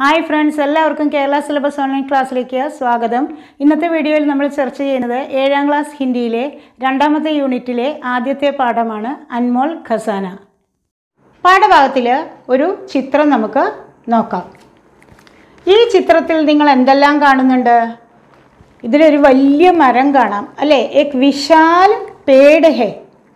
hi friends എല്ലാവർക്കും Kerala syllabus online ക്ലാസ്സിലേക്ക് സ്വാഗതം ഇന്നത്തെ വീഡിയോയിൽ നമ്മൾ ചർച്ച ചെയ്യുന്നത് ഏഴാം ക്ലാസ് ഹിന്ദിയിലെ രണ്ടാമത്തെ യൂണിറ്റിലെ ആദ്യത്തെ പാഠമാണ് അൻമോൾ ഖസാന പാഠഭാഗത്തിൽ ഒരു ചിത്രം നമുക്ക് നോക്കാം ഈ ചിത്രത്തിൽ നിങ്ങൾ എന്തെല്ലാം കാണുന്നുണ്ട് ഇതിലൊരു വലിയ മരം കാണാം അല്ലേ എക് വിശാൽ പേട് ഹേ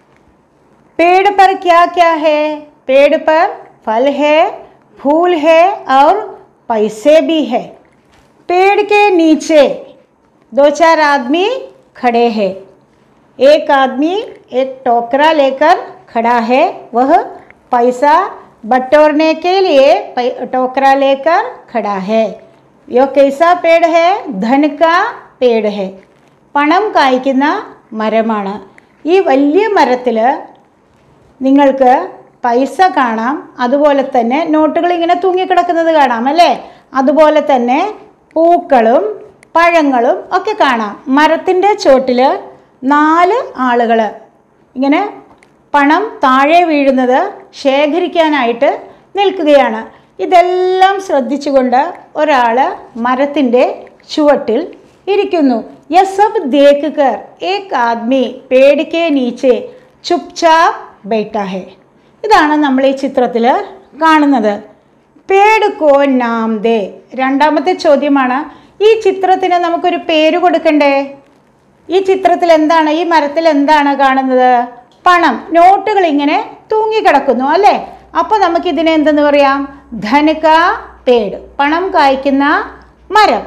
पेड़ पर क्या क्या है पेड़ पर फल है फूल है और पैसे भी है पेड़ के नीचे दो चार आदमी खड़े हैं एक आदमी एक टोकरा लेकर खड़ा है वह पैसा बटोरने के लिए पै- टोकरा लेकर खड़ा है यह कैसा पेड़ है धन का पेड़ है പണം കായ്ക്കുന്ന മരമാണ് ഈ വലിയ മരത്തിൽ നിങ്ങൾക്ക് പൈസ കാണാം അതുപോലെ തന്നെ നോട്ടുകൾ ഇങ്ങനെ തൂങ്ങിക്കിടക്കുന്നത് കാണാം അല്ലേ അതുപോലെ തന്നെ പൂക്കളും പഴങ്ങളും ഒക്കെ കാണാം മരത്തിൻ്റെ ചോട്ടിൽ നാല് ആളുകൾ ഇങ്ങനെ പണം താഴെ വീഴുന്നത് ശേഖരിക്കാനായിട്ട് നിൽക്കുകയാണ് ഇതെല്ലാം ശ്രദ്ധിച്ചുകൊണ്ട് ഒരാൾ മരത്തിൻ്റെ ചുവട്ടിൽ ഇരിക്കുന്നു യ സബ് ദേഖ് കർ ഏക് ആദ്മി പേട് കെ നീച്ചെ ചുപ്ചാപ് ബൈഠ ഹെ ഇതാണ് നമ്മൾ ഈ ചിത്രത്തിൽ കാണുന്നത് പേട് കോ നാം ദേ രണ്ടാമത്തെ ചോദ്യമാണ് ഈ ചിത്രത്തിന് നമുക്കൊരു പേര് കൊടുക്കണ്ടേ ഈ ചിത്രത്തിൽ എന്താണ് ഈ മരത്തിൽ എന്താണ് കാണുന്നത് പണം നോട്ടുകൾ ഇങ്ങനെ തൂങ്ങിക്കിടക്കുന്നു അല്ലേ അപ്പോൾ നമുക്ക് ഇതിനെ എന്തെന്ന് പറയാം ധനക പേട് പണം കായ്ക്കുന്ന മരം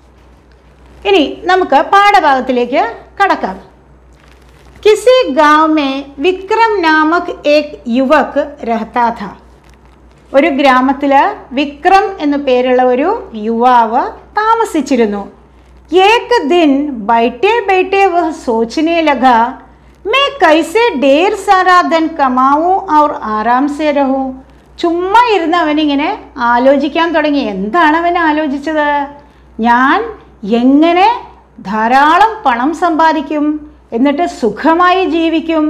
ഇനി നമുക്ക് പാഠഭാഗത്തിലേക്ക് കടക്കാം किसी गांव में विक्रम नामक एक युवक रहता था ഒരു ഗ്രാമത്തിൽ വിക്രം എന്നു പേരുള്ള ഒരു യുവാവ് താമസിച്ചിരുന്നു ഏക് ദിൻ ബൈठे बैठे वह सोचने लगा मैं कैसे ढेर सारा धन कमाऊं और आराम से रहूं ചുമ്മാ ഇരുന്ന് അവനിങ്ങനെ ആലോചിക്കാൻ തുടങ്ങി എന്താണ് അവൻ ആലോചിച്ചത് ഞാൻ എങ്ങനെ ധാരാളം പണം സമ്പാദിക്കും എന്നിട്ട് സുഖമായി ജീവിക്കും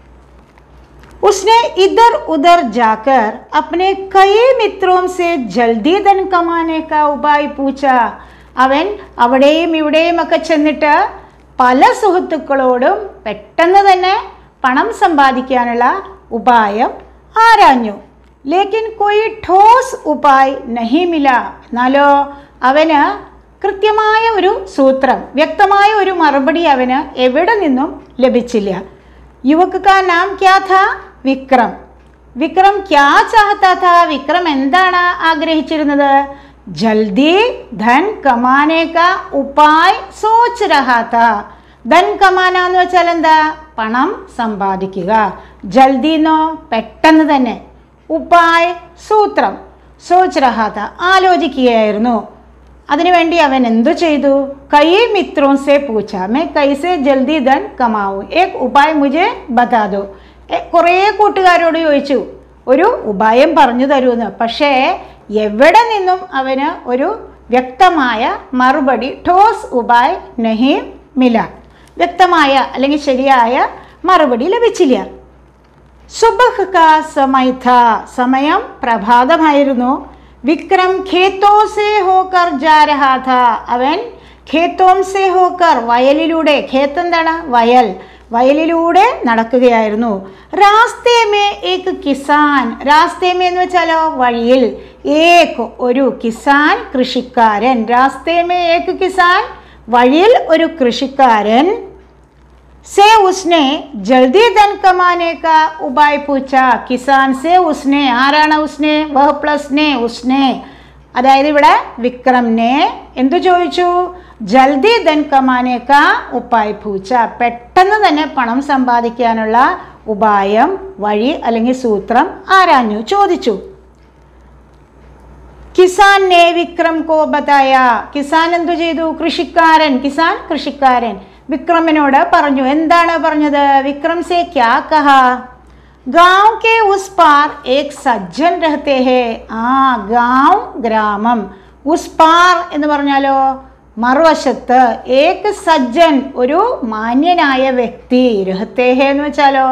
उसने इधर उधर जाकर अपने कई मित्रों से जल्दी धन कमाने का उपाय पूछा അവൻ അവിടെയും ഇവിടെയും ഒക്കെ ചെന്നിട്ട് പല സുഹൃത്തുക്കളോടും പെട്ടെന്ന് തന്നെ പണം സമ്പാദിക്കാനുള്ള ഉപായം ആരാഞ്ഞു ലേക്കിൻ കൊയ് ഠോസ് ഉപായ് നഹി മില എന്നാലോ അവന് കൃത്യമായ ഒരു സൂത്രം വ്യക്തമായ ഒരു മറുപടി അവന് എവിടെ നിന്നും ലഭിച്ചില്ല യുവക്ക് കാ നാം ക്യാ ഥാ വിക്രം വിക്രം ക്യാ ചാഹത്താ ഥാ വിക്രം എന്താണ് ആഗ്രഹിച്ചിരുന്നത് ജൽദി ധൻ കമാനെ കാ ഉപായ് സോച്ച് രഹാ ഥാ ധൻ കമാന എന്ന് വെച്ചാൽ എന്താ പണം സമ്പാദിക്കുക ജൽദി എന്നോ പെട്ടെന്ന് തന്നെ ഉപായ് സൂത്രം സോച്ച് രഹാ ഥാ ആലോചിക്കുകയായിരുന്നു അതിനുവേണ്ടി അവൻ എന്തു ചെയ്തു കൈ മിത്രോं से पूछा मैं कैसे जल्दी धन कमाऊं एक उपाय मुझे बता दो എ- കുറേ കൂട്ടുകാരോട് ചോദിച്ചു ഒരു ഉപായം പറഞ്ഞു തരുമെന്ന് പക്ഷേ എവിടെ നിന്നും അവന് ഒരു വ്യക്തമായ മറുപടി ടോസ് ഉപായ് നഹി മില വ്യക്തമായ അല്ലെങ്കിൽ ശരിയായ മറുപടി ലഭിച്ചില്ല സുബഹ് കാ സമയ ഥാ സമയം പ്രഭാതമായിരുന്നു വിക്രം ഖേത്തോ സേ ഹോക്കർ ജാ രഹാ ഥാ അവൻ ഖേത്തോം സേ ഹോക്കർ വയലിലൂടെ ഖേത്ത് എന്താണ് വയൽ വയലിലൂടെ നടക്കുകയായിരുന്നു രാസ്തേമേ ഏക് കിസാൻ രാസ്തേമേ എന്ന് വെച്ചാലോ വഴിയിൽ ഏക് ഒരു കിസാൻ കൃഷിക്കാരൻ രാസ്തേമേ ഏക് കിസാൻ വഴിയിൽ ഒരു കൃഷിക്കാരൻ से उसने जल्दी धन कमाने का उपाय पूछा കിസാൻ സെ ഉസ്നെ ആരാണ് ഉസ്നെ വഹ് പ്ലസ് നെ ഉസ്നെ അതായത് ഇവിടെ വിക്രംനെ എന്തു ചോദിച്ചു ജൽദി ധൻ കമാനെ കാ ഉപ്പായ് പൂച്ച പെട്ടെന്ന് തന്നെ പണം സമ്പാദിക്കാനുള്ള ഉപായം വഴി അല്ലെങ്കിൽ സൂത്രം ആരാഞ്ഞു ചോദിച്ചു കിസാൻ നേ വിക്രം കോ ബതായ കിസാൻ എന്തു ചെയ്തു കൃഷിക്കാരൻ കിസാൻ കൃഷിക്കാരൻ വിക്രമിനോട് പറഞ്ഞു എന്താണ് പറഞ്ഞത് വിക്രം സെ ക്യാ കഹ ഗാവ് കെ ഉസ് പാർ ഏക് സജ്ജൻ രഹത്തെ ഹേ ആ ഗാവ് ഗ്രാമം ഉസ് പാർ എന്ന് പറഞ്ഞാലോ മറുവശത്ത് ഏക് സജ്ജൻ ഒരു മാന്യനായ വ്യക്തി രഹത്തെ ഹേ എന്ന് വെച്ചാലോ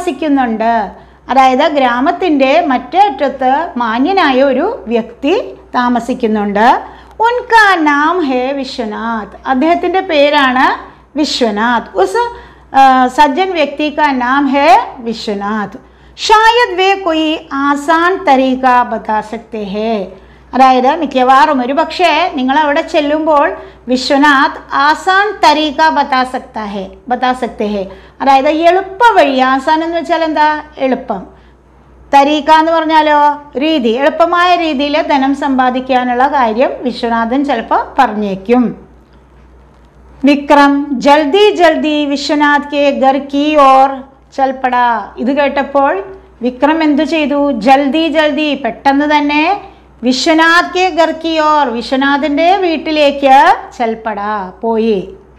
താമസിക്കുന്നുണ്ട് അതായത് ഗ്രാമത്തിൻ്റെ മറ്റേ അറ്റത്ത് മാന്യനായ ഒരു വ്യക്തി താമസിക്കുന്നുണ്ട് ഉൻകാ നാം ഹേ വിശ്വനാഥ് അദ്ദേഹത്തിൻ്റെ പേരാണ് വിശ്വനാഥ് ഉസ് ആ, സജ്ജൻ വ്യക്തി കാ നാം ഹേ വിശ്വനാഥ് ഷായദ് വേ കൊയി ആസാൻ തരീക ബതാ സക്തേ ഹേ അതായത് മിക്കവാറും ഒരു പക്ഷേ നിങ്ങൾ അവിടെ ചെല്ലുമ്പോൾ വിശ്വനാഥ് ആസാൻ തരീക ബതാ സക്ത ഹേ ബതാ സക്തേ ഹേ അതായത് എളുപ്പ വഴി ആസാൻ എന്ന് വെച്ചാൽ എന്താ എളുപ്പം തരീക്ക എന്ന് പറഞ്ഞാലോ രീതി എളുപ്പമായ രീതിയിൽ ധനം സമ്പാദിക്കാനുള്ള കാര്യം വിശ്വനാഥൻ ചിലപ്പോൾ പറഞ്ഞേക്കും വിക്രം ജൽദി ജൽദി വിശ്വനാഥ് കെ ഗർ കി ഓർ ചൽപ്പട ഇത് കേട്ടപ്പോൾ വിക്രം എന്തു ചെയ്തു ജൽദി ജൽദി പെട്ടെന്ന് തന്നെ വിശ്വനാഥ് കെ ഗർ കി ഓർ വിശ്വനാഥിൻ്റെ വീട്ടിലേക്ക് ചൽപ്പട പോയി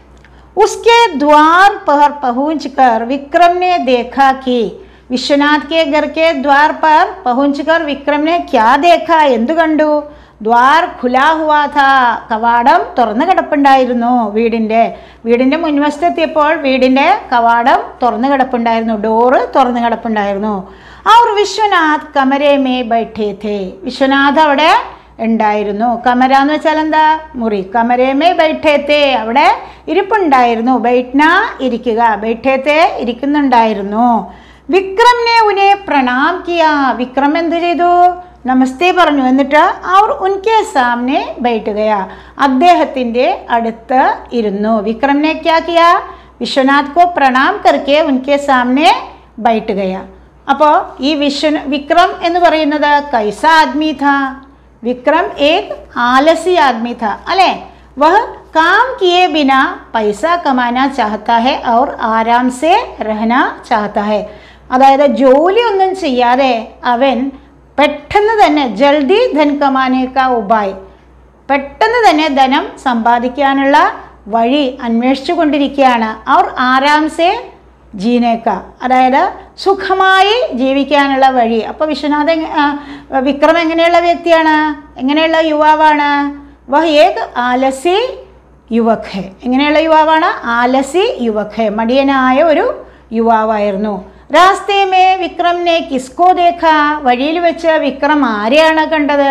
उसके द्वार पर पहुंचकर विक्रम ने देखा कि विश्वनाथ के घर के द्वार पर पहुंचकर विक्रम ने क्या देखा എന്തു കണ്ടു ദ്വാർ ഖുലാ ഹുവാ താ കവാടം തുറന്നു കിടപ്പുണ്ടായിരുന്നു വീടിൻ്റെ വീടിൻ്റെ മുൻവശത്തെത്തിയപ്പോൾ വീടിൻ്റെ കവാടം തുറന്നു കിടപ്പുണ്ടായിരുന്നു ഡോറ് തുറന്നു കിടപ്പുണ്ടായിരുന്നു അവർ വിശ്വനാഥ് കമരേ മേ ബൈഠേ ഥേ വിശ്വനാഥ് അവിടെ ഉണ്ടായിരുന്നു കമര എന്ന് വെച്ചാൽ എന്താ മുറി കമരേമേ ബൈഠേത്തെ അവിടെ ഇരിപ്പുണ്ടായിരുന്നു ബൈഠ്ന ഇരിക്കുക ബൈഠേത്തെ ഇരിക്കുന്നുണ്ടായിരുന്നു വിക്രമിനെ ഉനെ പ്രണാം കിയ വിക്രം എന്ത് ചെയ്തു നമസ്തേ പറഞ്ഞു എന്നിട്ട് അവർ ഉൻകെ സാമനെ ബൈഠുകയാ അദ്ദേഹത്തിൻ്റെ അടുത്ത് ഇരുന്നു വിക്രമിനെ ക്യാ കിയ വിശ്വനാഥ് കോ പ്രണാം കർക്കെ ഉൻകെ സാമനെ ബൈഠുകയാ അപ്പോൾ ഈ വിശ്വ വിക്രം എന്ന് പറയുന്നത് കൈസ ആദ്മി ഥാ विक्रम एक आलसी आदमी था अले वह काम किए बिना पैसा कमाना चाहता है और आराम से रहना चाहता है അതായത് ജോലി ഒന്നും ചെയ്യാതെ അവൻ പെട്ടെന്ന് തന്നെ ജൽദി ധൻ കമാനേക്ക ഉപായ് പെട്ടെന്ന് തന്നെ ധനം സമ്പാദിക്കാനുള്ള വഴി അന്വേഷിച്ചു കൊണ്ടിരിക്കുകയാണ് അവർ ആരാംസെ ജീനേക്ക അതായത് സുഖമായി ജീവിക്കാനുള്ള വഴി അപ്പോൾ വിശ്വനാഥ് എങ്ങ- ആ, വിക്രം എങ്ങനെയുള്ള വ്യക്തിയാണ് എങ്ങനെയുള്ള യുവാവാണ് വഹ് ഏക് ആലസി യുവക് ഹെ എങ്ങനെയുള്ള യുവാവാണ് ആലസി യുവക് ഹെ മടിയനായ ഒരു യുവാവായിരുന്നു രാസ്തേമേ വിക്രമിനെ കിസ്കോ ദേഖ വഴിയിൽ വെച്ച് വിക്രം ആരെയാണ് കണ്ടത്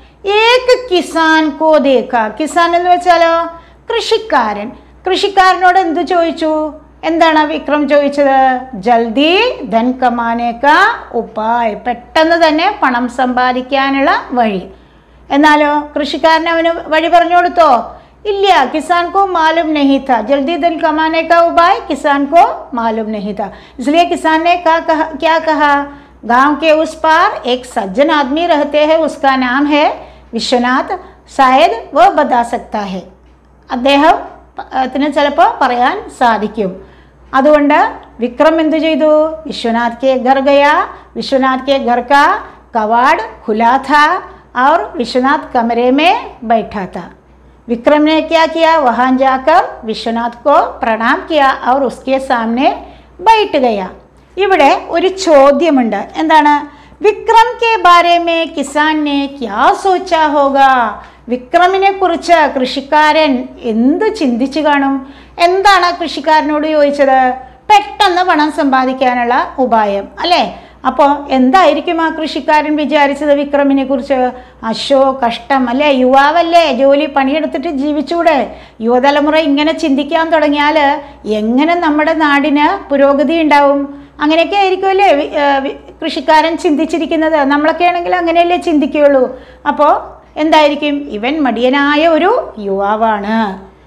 ഏക് കിസാൻ കോ ദേഖ കിസാൻ എന്ന് വെച്ചാലോ കൃഷിക്കാരൻ കൃഷിക്കാരനോട് എന്ത് ചോദിച്ചു എന്താണ് വിക്രം ചോദിച്ചത് ജൽദി ധൻ കമാനേക്ക ഉപായ് പെട്ടെന്ന് തന്നെ പണം സമ്പാദിക്കാനുള്ള വഴി എന്നാലോ കൃഷിക്കാരൻ അവന് വഴി പറഞ്ഞു കൊടുത്തോ ഇല്ല കിസാൻ को मालूम नहीं था जल्दी धन कमाने का उपाय किसान को मालूम नहीं था इसलिए किसान ने क्या कहा क्या कहा गांव के उस पार एक सज्जन आदमी रहते हैं उसका नाम है വിശ്വനാഥ് शायद वो बता सकता है അദ്ദേഹം ത്തിന് ചിലപ്പോൾ പറയാൻ സാധിക്കും അതുകൊണ്ട് വിക്രം എന്തു ചെയ്തു വിശ്വനാഥ് കെ ഘർ ഗയ വിശ്വനാഥ് കെ ഘർ കാ കവാഡ് खुला था और विश्वनाथ कमरे में बैठा था विक्रम ने क्या किया वहाँ जाकर विश्वनाथ को प्रणाम किया और उसके सामने बैठ गया ഇവിടെ ഒരു ചോദ്യമുണ്ട് എന്താണ് വിക്രം കെ ബാരെ മേ കിസാൻ ने क्या सोचा होगा വിക്രമിനെ കുറിച്ച് കൃഷിക്കാരൻ എന്ത് ചിന്തിച്ചു കാണും എന്താണ് കൃഷിക്കാരനോട് ചോദിച്ചത് പെട്ടെന്ന് പണം സമ്പാദിക്കാനുള്ള ഉപായം അല്ലേ അപ്പോൾ എന്തായിരിക്കും ആ കൃഷിക്കാരൻ വിചാരിച്ചത് വിക്രമിനെ കുറിച്ച് അശോ കഷ്ടം അല്ലേ യുവാവല്ലേ ജോലി പണിയെടുത്തിട്ട് ജീവിച്ചൂടെ യുവതലമുറ ഇങ്ങനെ ചിന്തിക്കാൻ തുടങ്ങിയാൽ എങ്ങനെ നമ്മുടെ നാടിന് പുരോഗതി ഉണ്ടാവും അങ്ങനെയൊക്കെ ആയിരിക്കുമല്ലേ വി- ഏ, വി- കൃഷിക്കാരൻ ചിന്തിച്ചിരിക്കുന്നത് നമ്മളൊക്കെ ആണെങ്കിൽ അങ്ങനെയല്ലേ ചിന്തിക്കുകയുള്ളൂ അപ്പോൾ എന്തായിരിക്കും ഇവൻ മടിയനായ ഒരു യുവാവാണ്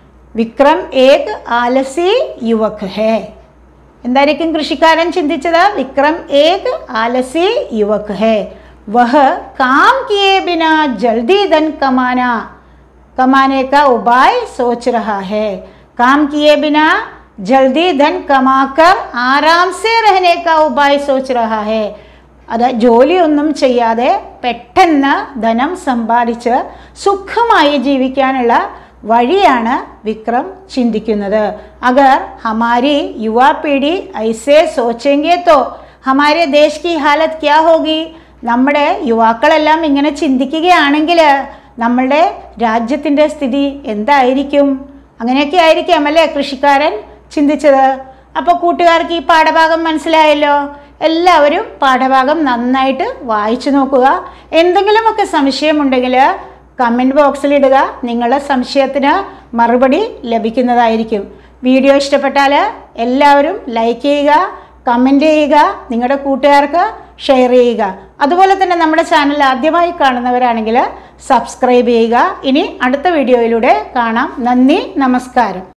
വിക്രം ഏക് ആലസി യുവക് ഹേ എന്തായിരിക്കും കൃഷിക്കാരൻ ചിന്തിച്ചത് വിക്രം ഏക് ആലസി യുവക് ഹേ വഹ് കാം കിए बिना जल्दी धन कमाना कमाने का उपाय सोच रहा है काम किए बिना जल्दी धन कमाकर आराम से रहने का उपाय सोच रहा है അത് ജോലിയൊന്നും ചെയ്യാതെ പെട്ടെന്ന് ധനം സമ്പാദിച്ച് സുഖമായി ജീവിക്കാനുള്ള വഴിയാണ് വിക്രം ചിന്തിക്കുന്നത് അഗർ ഹമാരി യുവാ പീढ़ി ഐസേ സോച്ചെങ്കെ തോ ഹമാരെ ദേശ് കി ഹാലത്ത് ക്യാ ഹോഗി നമ്മുടെ യുവാക്കളെല്ലാം ഇങ്ങനെ ചിന്തിക്കുകയാണെങ്കിൽ നമ്മളുടെ രാജ്യത്തിൻ്റെ സ്ഥിതി എന്തായിരിക്കും അങ്ങനെയൊക്കെ ആയിരിക്കാം അല്ലേ കൃഷിക്കാരൻ ചിന്തിച്ചത് അപ്പോൾ കൂട്ടുകാർക്ക് ഈ പാഠഭാഗം മനസ്സിലായല്ലോ എല്ലാവരും പാഠഭാഗം നന്നായിട്ട് വായിച്ചു നോക്കുക എന്തെങ്കിലുമൊക്കെ സംശയമുണ്ടെങ്കിൽ കമൻറ്റ് ബോക്സിൽ ഇടുക നിങ്ങളുടെ സംശയത്തിന് മറുപടി ലഭിക്കുന്നതായിരിക്കും വീഡിയോ ഇഷ്ടപ്പെട്ടാൽ എല്ലാവരും ലൈക്ക് ചെയ്യുക കമൻറ്റ് ചെയ്യുക നിങ്ങളുടെ കൂട്ടുകാർക്ക് ഷെയർ ചെയ്യുക അതുപോലെ തന്നെ നമ്മുടെ ചാനൽ ആദ്യമായി കാണുന്നവരാണെങ്കിൽ സബ്സ്ക്രൈബ് ചെയ്യുക ഇനി അടുത്ത വീഡിയോയിലൂടെ കാണാം നന്ദി നമസ്കാരം